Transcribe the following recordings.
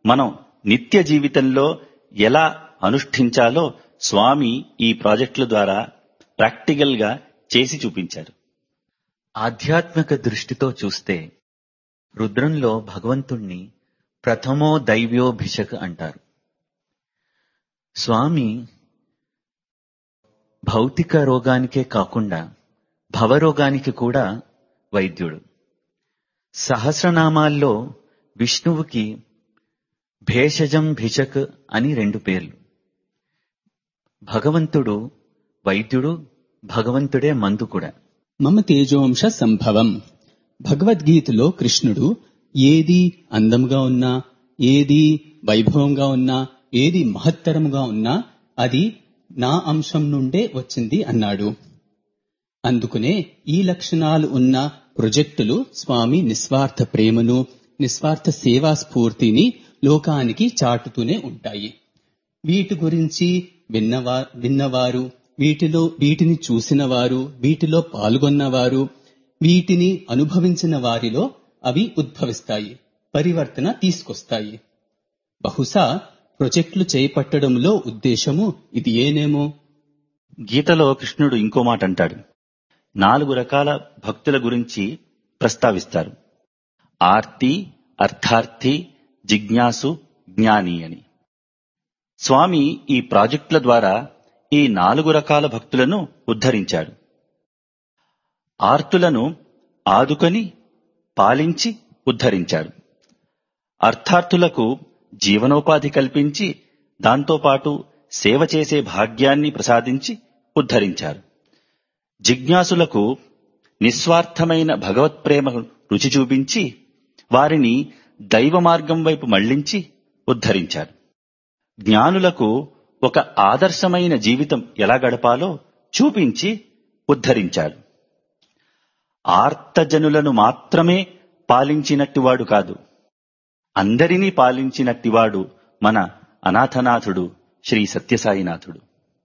మనం నిత్య జీవితంలో ఎలా అనుష్ఠించాలో స్వామి ఈ ప్రాజెక్టుల ద్వారా ప్రాక్టికల్ గా చేసి చూపించారు ఆధ్యాత్మిక దృష్టితో చూస్తే రుద్రంలో భగవంతుణ్ణి ప్రథమో దైవ్యోభిషక్ అంటారు స్వామి భౌతిక రోగానికే కాకుండా భవరోగానికి కూడా వైద్యుడు సహస్రనామాల్లో విష్ణువుకి భేషజం భిషక్ అని రెండు పేర్లు భగవంతుడు వైద్యుడు భగవంతుడే మందు కూడా మమ తేజోంశ సంభవం భగవద్గీతలో కృష్ణుడు ఏది అందంగా ఉన్నా ఏది వైభవంగా ఉన్నా ఏది మహత్తరముగా ఉన్నా అది నా అంశం నుండే వచ్చింది అన్నాడు అందుకునే ఈ లక్షణాలు ఉన్న ప్రొజెక్టులు స్వామి నిస్వార్థ ప్రేమను నిస్వార్థ సేవా స్ఫూర్తిని లోకానికి చాటుతూనే ఉంటాయి వీటి గురించి విన్నవా విన్నవారు వీటిలో వీటిని చూసిన వారు వీటిలో పాల్గొన్నవారు వీటిని అనుభవించిన వారిలో అవి ఉద్భవిస్తాయి పరివర్తన తీసుకొస్తాయి బహుశా ప్రొజెక్టులు చేపట్టడంలో ఉద్దేశము ఇది ఏనేమో గీతలో కృష్ణుడు ఇంకో మాట అంటాడు నాలుగు రకాల భక్తుల గురించి ప్రస్తావిస్తారు ఆర్తి అర్థార్థి జిజ్ఞాసు జ్ఞాని అని స్వామి ఈ ప్రాజెక్టుల ద్వారా ఈ నాలుగు రకాల భక్తులను ఉద్ధరించాడు ఆర్తులను ఆదుకొని పాలించి ఉద్ధరించాడు అర్థార్థులకు జీవనోపాధి కల్పించి దాంతోపాటు సేవ చేసే భాగ్యాన్ని ప్రసాదించి ఉద్ధరించారు జిజ్ఞాసులకు నిస్వార్థమైన భగవత్ప్రేమ రుచి చూపించి వారిని దైవ మార్గం వైపు మళ్లించి ఉద్ధరించారు జ్ఞానులకు ఒక ఆదర్శమైన జీవితం ఎలా గడపాలో చూపించి ఉద్ధరించాడు ఆర్తజనులను మాత్రమే పాలించినట్టివాడు కాదు అందరినీ పాలించినట్టివాడు మన అనాథనాథుడు శ్రీ సత్యసాయినాథుడు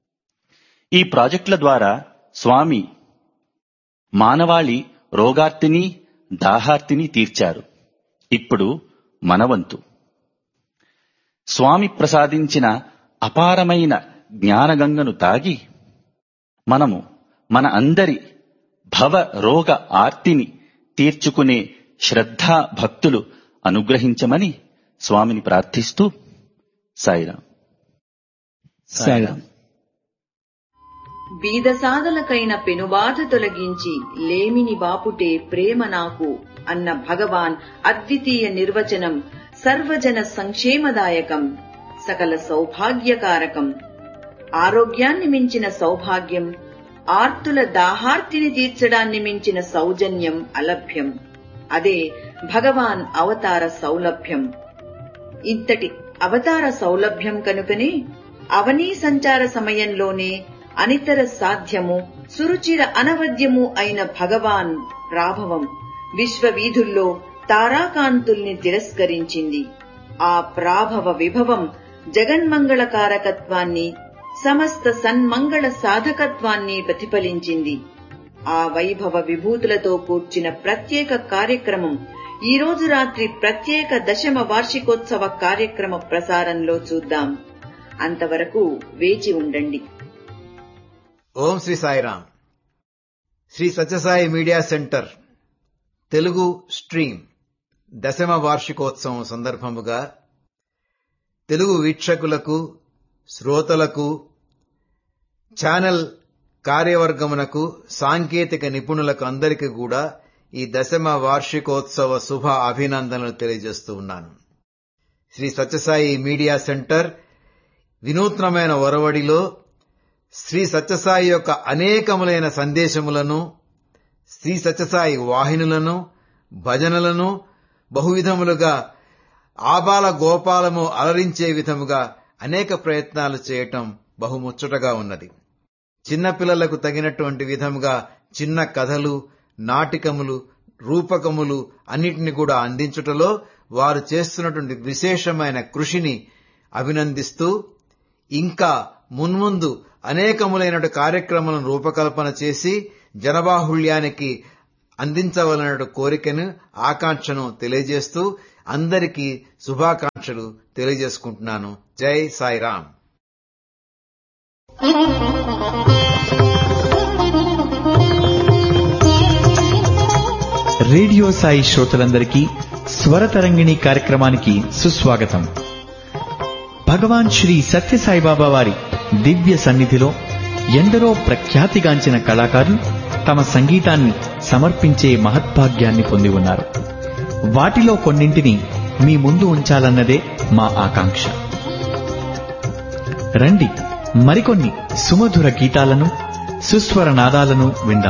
ఈ ప్రాజెక్టుల ద్వారా స్వామి మానవాళి రోగార్తిని దాహార్తిని తీర్చారు ఇప్పుడు మనవంతు స్వామి ప్రసాదించిన అపారమైన జ్ఞానగంగను తాగి మనము మన అందరి భవ రోగ ఆర్తిని తీర్చుకునే శ్రద్ధా భక్తులు అనుగ్రహించమని స్వామిని ప్రార్థిస్తూ సాయిరాం సాయిరామ్ బీదసాదలకైన పెనుబాధ తొలగించి లేమిని బాపుటే ప్రేమ నాకు అన్న భగవాన్ అద్వితీయ నిర్వచనం సర్వజన సంక్షేమదాయకం సకల సౌభాగ్యకారకం ఆరోగ్యాన్ని మించిన సౌభాగ్యం ఆర్తుల దాహార్తిని తీర్చడాన్ని మించిన సౌజన్యం అలభ్యం అదే భగవాన్ అవతార సౌలభ్యం ఇంతటి అవతార సౌలభ్యం కనుకనే అవనీ సంచార సమయంలోనే అనితర సాధ్యము సురుచిర అనవద్యము అయిన భగవాన్ ప్రాభవం విశ్వవీధుల్లో తారాకాంతుల్ని తిరస్కరించింది ఆ ప్రాభవ విభవం జగన్మంగళకారకత్వాన్ని సమస్త సన్మంగళ సాధకత్వాన్ని ప్రతిఫలించింది ఆ వైభవ విభూతులతో కూర్చిన ప్రత్యేక కార్యక్రమం ఈ రోజు రాత్రి ప్రత్యేక దశమ వార్షికోత్సవ కార్యక్రమ ప్రసారంలో చూద్దాం అంతవరకు వేచి ఉండండి ఓం Sri Sairam Sri Sathya Sai media centre Telugu stream దశమ వార్షికోత్సవం సందర్భముగా తెలుగు వీక్షకులకు శ్రోతలకు ఛానల్ కార్యవర్గమునకు సాంకేతిక నిపుణులకు అందరికీ కూడా ఈ దశమ వార్షికోత్సవ శుభ అభినందనలు తెలియజేస్తూ ఉన్నాను శ్రీ సత్యసాయి మీడియా సెంటర్ వినూత్నమైన ఒరవడిలో శ్రీ సత్యసాయి యొక్క అనేకములైన సందేశములను శ్రీ సత్యసాయి వాహినులను భజనలను బహువిధములుగా ఆబాల గోపాలము అలరించే విధముగా అనేక ప్రయత్నాలు చేయటం బహుముచ్చటగా ఉన్నది చిన్నపిల్లలకు తగినటువంటి విధముగా చిన్న కథలు నాటికములు రూపకములు అన్నిటిని కూడా అందించుటలో వారు చేస్తున్నటువంటి విశేషమైన కృషిని అభినందిస్తూ ఇంకా మున్ముందు అనేకములైన కార్యక్రమాలను రూపకల్పన చేసి జనబాహుళ్యానికి అందించవలన కోరికను ఆకాంక్షను తెలియజేస్తూ అందరికీ శుభాకాంక్షలు తెలియజేసుకుంటున్నాను జై సాయిరాం రేడియో సాయి శ్రోతలందరికీ స్వరతరంగిణి కార్యక్రమానికి సుస్వాగతం భగవాన్ శ్రీ సత్యసాయిబాబా వారి దివ్య సన్నిధిలో ఎందరో ప్రఖ్యాతిగాంచిన కళాకారులు తమ సంగీతాన్ని సమర్పించే మహద్భాగ్యాన్ని పొంది ఉన్నారు వాటిలో కొన్నింటిని మీ ముందు ఉంచాలన్నదే మా ఆకాంక్ష రండి మరికొన్ని సుమధుర గీతాలను సుస్వర నాదాలను విందాం